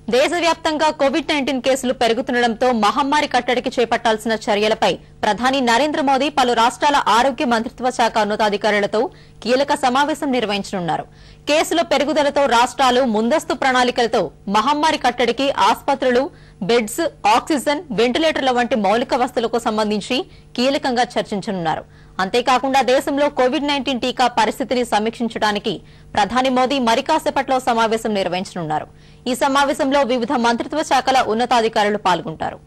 దేశవ్యాప్తంగా COVID nineteen కేసులు పెరుగుతుండటంతో మహమ్మారి కట్టడికి చేపట్టాల్సిన చర్యలపై ప్రధాని నరేంద్ర మోదీ పలు రాష్ట్రాల ఆరోగ్య మంత్రిత్వ శాఖ ఉన్నతాధికారులతో కీలక సమావేశం నిర్వహించనున్నారు కేసుల పెరుగుదలతో రాష్ట్రాలు ముందస్తు ప్రణాళికలతో మహమ్మారి కట్టడికి ఆసుపత్రులు బెడ్స్ ఆక్సిజన్ వెంటిలేటర్ల వంటి మౌలిక వస్తువులకు సంబంధించి కీలకంగా చర్చించనున్నారు అంతేకాకుండా దేశంలో కోవిడ్ నైన్టీన్ టీకా పరిస్థితిని సమీక్షించడానికి ప్రధాని మోదీ మరి కాసేపట్లో సమావేశం నిర్వహించనున్నారు ఈ సమావేశంలో వివిధ మంత్రిత్వ శాఖల ఉన్నతాధికారులు పాల్గొంటారు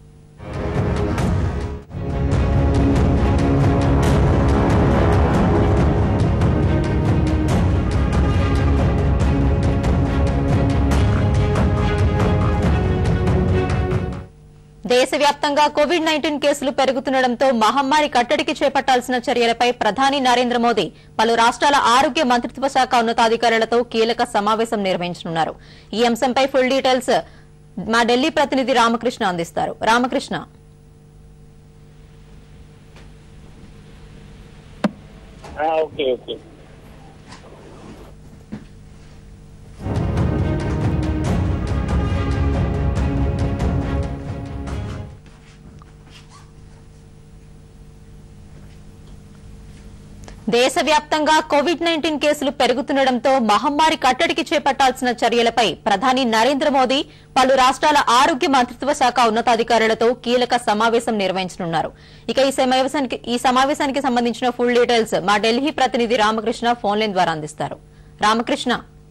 దేశవ్యాప్తంగా కోవిడ్ నైన్టీన్ కేసులు పెరుగుతుండటంతో మహమ్మారి కట్టడికి చేపట్టాల్సిన చర్యలపై ప్రధాని నరేంద్ర మోదీ పలు రాష్ట్రాల ఆరోగ్య మంత్రిత్వ శాఖ ఉన్నతాధికారులతో కీలక సమావేశం నిర్వహించనున్నారు ఈ అంశంపై ఫుల్ డీటెయిల్స్ మా ఢిల్లీ ప్రతినిధి రామకృష్ణ అందిస్తారు రామకృష్ణ ఓకే ఓకే దేశవ్యాప్తంగా కోవిడ్ నైన్టీన్ కేసులు పెరుగుతుండటంతో మహమ్మారి కట్టడికి చేపట్టాల్సిన చర్యలపై ప్రధాని నరేంద్ర మోదీ పలు రాష్ట్రాల ఆరోగ్య మంత్రిత్వ శాఖ ఉన్నతాధికారులతో కీలక సమావేశం నిర్వహించనున్నారు ఇక ఈ సమావేశానికి ఈ సమావేశానికి సంబంధించిన ఫుల్ డీటెయిల్స్ మా ఢిల్లీ ప్రతినిధి రామకృష్ణ ఫోన్ లైన్ ద్వారా అందిస్తారు రామకృష్ణ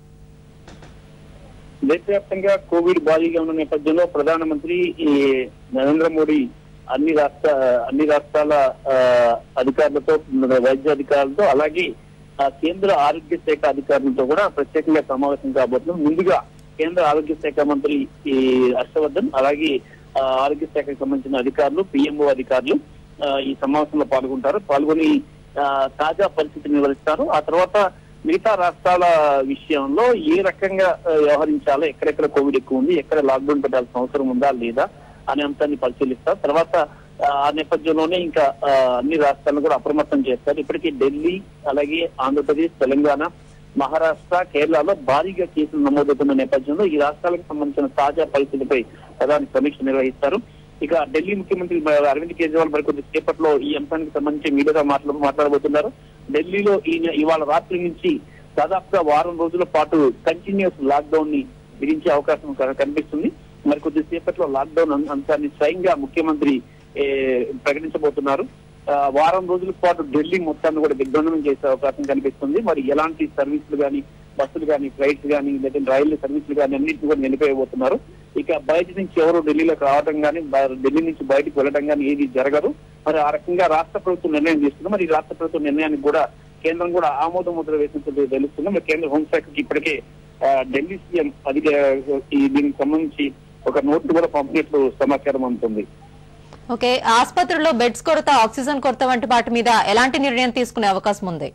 దేశవ్యాప్తంగా కోవిడ్ భారీగా ఉన్న నేపథ్యంలో ప్రధానమంత్రి ఈ నరేంద్ర మోడీ అన్ని రాష్ట్ర అన్ని రాష్ట్రాల ఆ, అధికారులతో వైద్య అధికారులతో అలాగే ఆ, కేంద్ర ఆరోగ్య శాఖ అధికారులతో కూడా ప్రత్యేకంగా సమావేశం కాబోతున్నాం ముందుగా కేంద్ర ఆరోగ్య శాఖ మంత్రి ఈ హర్షవర్ధన్ అలాగే ఆ, ఆరోగ్య శాఖకు సంబంధించిన అధికారులు పిఎంఓ అధికారులు ఆ, ఈ సమావేశంలో పాల్గొంటారు పాల్గొని ఆ, తాజా పరిస్థితిని వివరిస్తారు ఆ తర్వాత మిగతా రాష్ట్రాల విషయంలో ఏ రకంగా ఆ, వ్యవహరించాలో ఎక్కడెక్కడ కోవిడ్ ఎక్కువ ఉంది ఎక్కడ లాక్డౌన్ పెట్టాల్సిన అవసరం ఉందా లేదా అనే అంశాన్ని పరిశీలిస్తారు తర్వాత ఆ, ఆ నేపథ్యంలోనే ఇంకా ఆ, అన్ని రాష్ట్రాలను కూడా అప్రమత్తం చేస్తారు ఇప్పటికీ ఢిల్లీ అలాగే ఆంధ్రప్రదేశ్ తెలంగాణ మహారాష్ట్ర కేరళలో భారీగా కేసులు నమోదవుతున్న నేపథ్యంలో ఈ రాష్ట్రాలకు సంబంధించిన తాజా పరిస్థితిపై ప్రధాని సమీక్ష నిర్వహిస్తారు ఇక ఢిల్లీ ముఖ్యమంత్రి అరవింద్ కేజ్రీవాల్ మరి కొద్ది సేపట్లో ఈ అంశానికి సంబంధించి మీడియాతో మాట్లా మాట్లాడబోతున్నారు ఢిల్లీలో ఈ ఇవాళ రాత్రి నుంచి దాదాపుగా వారం రోజుల పాటు కంటిన్యూస్ లాక్డౌన్ ని విధించే అవకాశం క- కనిపిస్తుంది మరి కొద్దిసేపట్లో లాక్డౌన్ అం- అంశాన్ని స్వయంగా ముఖ్యమంత్రి ఏ, ప్రకటించబోతున్నారు ఆ, వారం రోజుల పాటు ఢిల్లీ మొత్తాన్ని కూడా దిగ్బంధనం చేసే అవకాశం కనిపిస్తుంది మరి ఎలాంటి సర్వీసులు కానీ బస్సులు కానీ ఫ్లైట్స్ కానీ లేదా రైలు సర్వీసులు కానీ అన్నింటిని కూడా నిలిపివేయబోతున్నారు ఇక బయట నుంచి ఎవరు ఢిల్లీలోకి రావడం కానీ బ- ఢిల్లీ నుంచి బయటకు వెళ్ళడం కానీ ఏది జరగదు మరి ఆ రకంగా రాష్ట్ర ప్రభుత్వం నిర్ణయం తీసుకుంది మరి ఈ రాష్ట్ర ప్రభుత్వం నిర్ణయానికి కూడా కేంద్రం కూడా ఆమోద ముద్ర వేసినట్టు తెలుస్తుంది మరి కేంద్ర హోంశాఖకి ఇప్పటికే ఆ, ఢిల్లీ సీఎం అది ఈ దీనికి సంబంధించి ఒక నోటు కూడా పంపినట్లు సమాచారం అందుతుంది ఓకే ఆసుపత్రుల్లో బెడ్స్ కొరత ఆక్సిజన్ కొరత వంటి వాటి మీద ఎలాంటి నిర్ణయం తీసుకునే అవకాశం ఉంది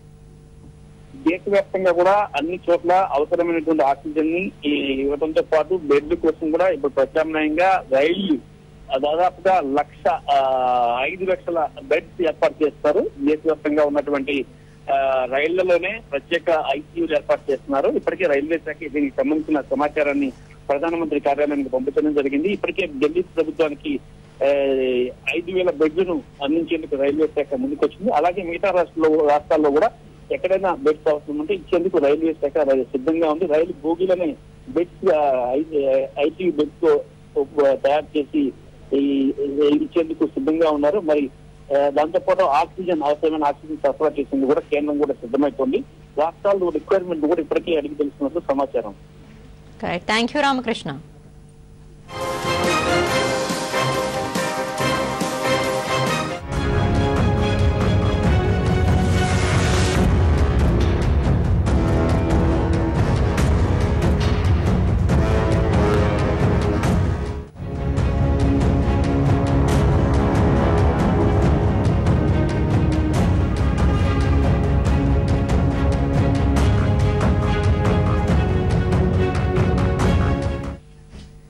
దేశవ్యాప్తంగా కూడా అన్ని చోట్ల అవసరమైనటువంటి ఆక్సిజన్ ని ఈ ఇవ్వడంతో పాటు బెడ్ కోసం కూడా ఇప్పుడు ప్రత్యామ్నాయంగా రైళ్లు ఆ, దాదాపుగా లక్ష ఆ, ఐదు లక్షల బెడ్స్ ఏర్పాటు చేస్తారు దేశవ్యాప్తంగా ఉన్నటువంటి ఆ, రైళ్లలోనే ప్రత్యేక ఐసీయూలు ఏర్పాటు చేస్తున్నారు ఇప్పటికే రైల్వే శాఖ దీనికి సంబంధించిన సమాచారాన్ని ప్రధానమంత్రి కార్యాలయానికి పంపించడం జరిగింది ఇప్పటికే ఢిల్లీ ప్రభుత్వానికి ఆ, ఐదు వేల బెడ్లను అందించేందుకు రైల్వే శాఖ ముందుకొచ్చింది అలాగే మిగతా రాష్ట్రాల్లో రాష్ట్రాల్లో కూడా ఎక్కడైనా బెడ్స్ అవసరం ఉంటే ఇచ్చేందుకు రైల్వే శాఖ రై- సిద్ధంగా ఉంది రైలు బోగీలనే బెడ్స్ ఐసీయూ బెడ్స్ తయారు చేసి ఈ- ఈ ఇచ్చేందుకు సిద్ధంగా ఉన్నారు మరి ఆ, దాంతో పాటు ఆక్సిజన్ అవసరమైన ఆక్సిజన్ సరఫరా చేసేందుకు కూడా కేంద్రం కూడా సిద్ధమైపోయింది రాష్ట్రాలు రిక్వైర్మెంట్ కూడా ఇప్పటికే అడిగి తెలుస్తున్నట్లు సమాచారం థ్యాంక్ యూ రామకృష్ణ